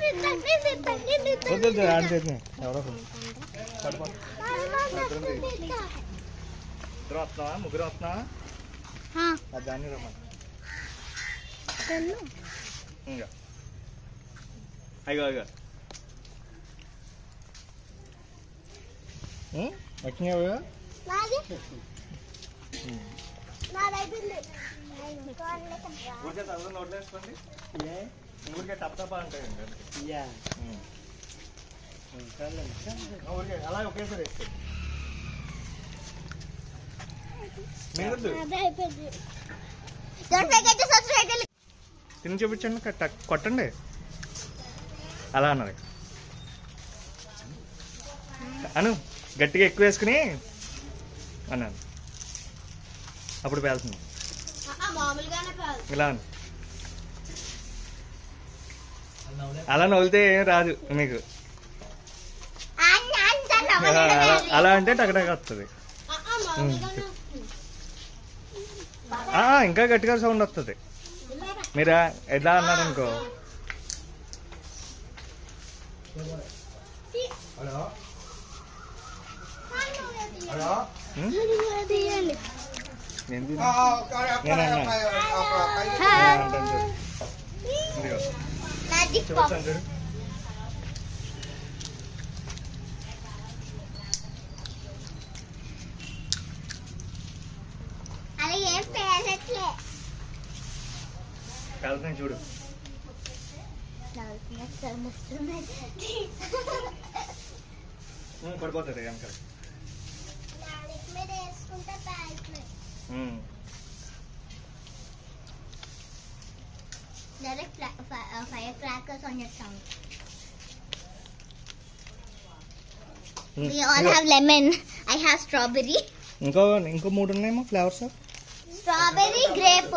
వద్దు వద్దు ఆడ చేతిని ఎవరో పడుకో ఇద్దరు వస్తున్నావా ముగ్గురు వస్తున్నావా ఆ దాన్ని రమ్మని ఇంకా అయ్యో అయ్యో వచ్చినావు ఊరికే చదువు నోట్లు వేసుకోండి ఊరికే టప్ టప్ అంటాయండి ఊరికే అలా ఒకేసారి వేసుకోండి మీరు తిని చూపించండి కట్ట- కొట్టండి అలా అన్నది అను గట్టిగా ఎక్కువ వేసుకుని అన్నాను అప్పుడు పేలుతుంది మామూలుగానే కాదు ఇలా అను అలా నవ్వులితే ఏం రాదు మీకు అలా అలా- అలా అంటే టకటక వస్తుంది మామూలుగానే ఆ, ఇంకా గట్టిగా సౌండ్ వస్తుంది మీరు ఎలా అన్నారనుకో ఉం? తీయండి నేను తిన్నా. నేను అన్నా. నేను అంటాను చూడు. ఇదిగో. మ్యాజిక్ పాప్ చూపించాను చూడు. అలా ఏం పేరట్లే వెళ్తున్నాయి చూడు ఉం, పడిపోతుంది వెనక మీద వేసుకుంటే ప్యాకెట్ ఉం. Direct fire crackers on your tongue ఉం. We all ఇదిగో. have lemon. I have strawberry. ఇంకో ఇంకో మూడు ఉన్నాయేమో ఫ్లేవర్స్ Strawberry grape.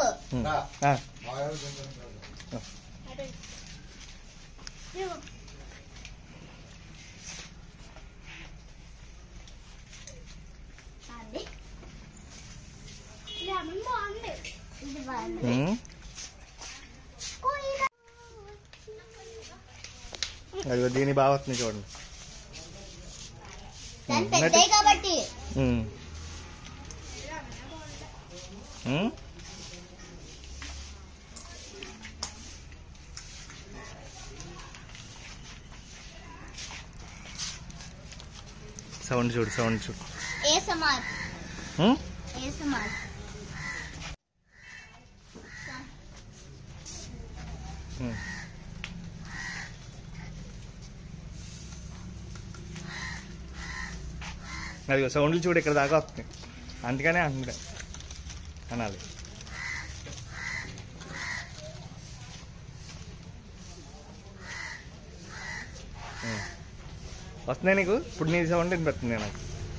Lemon బాగుంది. ఇది బాగుంది. అదిగో దీని బాగా వస్తుంది చూడండి దాని ఉం. పెద్దవి కాబట్టి ఉం. ఉం? సౌండ్ చూడు సౌండ్ చూడు ASMR. ఉం? ASMR. ఉం. అదిగో సౌండ్లు చూడు ఇక్కడ దాకా వస్తుంది అందుకనే అందుకే అనాలి ఉం. వస్తున్నాయి నీకు ఇప్పుడు నీ సౌండ్ వినిపిస్తుంది నాకు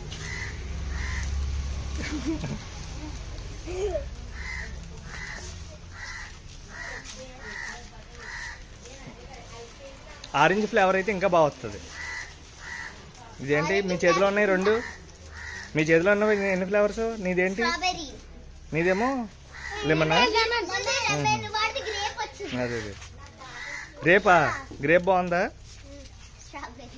ఆరెంజ్ ఫ్లేవర్ అయితే ఇంకా బాగా వస్తుంది ఇదేంటి మీ చేతిలో ఉన్నాయి రెండు మీ చేతిలో ఉన్నవి ఎన్ని ఫ్లేవర్స్ నీదేంటి Strawberry. నీదేమో లెమనా Lemon. Lemon. వాడిది grape వచ్చింది. అదే అదే గ్రేపా గ్రేప్ బాగుందా Strawberry.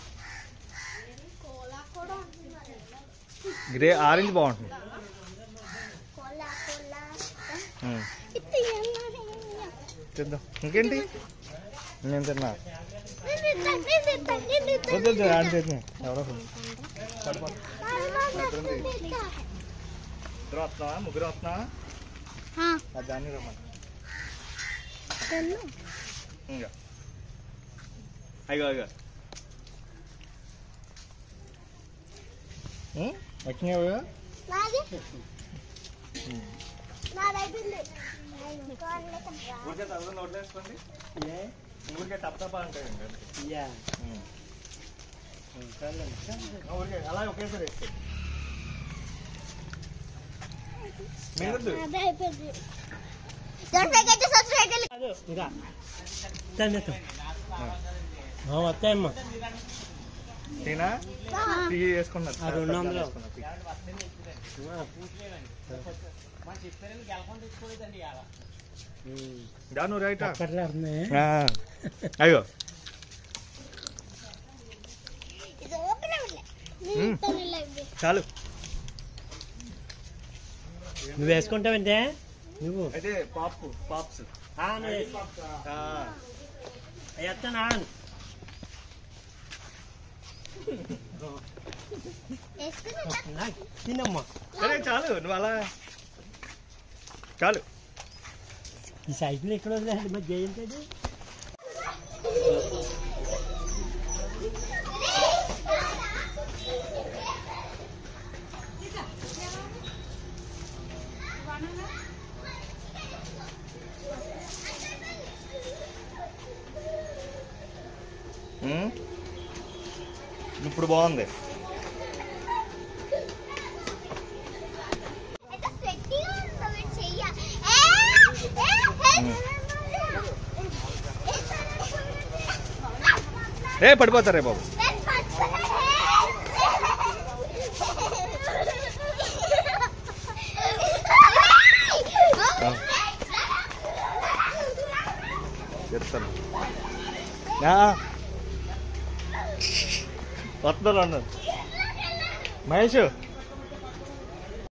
కోలా కూడా ఉంది. గ్రే ఆరెంజ్ బాగుంటుంది కోలా కోలా ఉమ్. ఇది ఏమన్నా తిందాం ఇంకేంటి నేను తిన్నా నేను తింటా, నేను తింటా, నేను తింటా. వద్దు వద్దు ఆడ చేతిని ఎవరో పడుకో. తింటా. ఇద్దరు వస్తున్నావా ముగ్గురు వస్తున్నావా ఆ, ఆ దాన్ని రమ్మని తిన్ను. ఇంకా అయ్యో అయ్యో ఉమ్, వచ్చినావు నాది? నాది అయిపోయింది. ఊరికే చదువు నోట్లు వేసుకోండి ఊరికే టప్ టప్ అంటాయండి ఉమ్. ఊరికే అలా ఒకేసారి వేసుకోండి మీరు నాది అయిపోయింది. Don't forget to subscribe to ఇంకా తండ్రి వస్తాయమ్మా టీనా టీ వేసుకున్నారు ఆ రెండు వందలు. దాను రైటా అక్కర్లేస్తున్నాయి అయ్యో మ్మ్. చాలు నువ్వు వేసుకుంటావంటే నువ్వు అయితే పాప్ పాప్స్ ఆ, నువ్వు వేసుకో. ఎత్తాను ఆను తినమ్మా సరే చాలు నువ్వు అలా చాలు ఈ సైకిల్ ఎక్కడ వదిలేండి మరి జయంతది మ్మ్. ఇప్పుడు బాగుంది ఏ పడిపోతారే బాబు చెప్తాను వస్తున్నారు మహేష్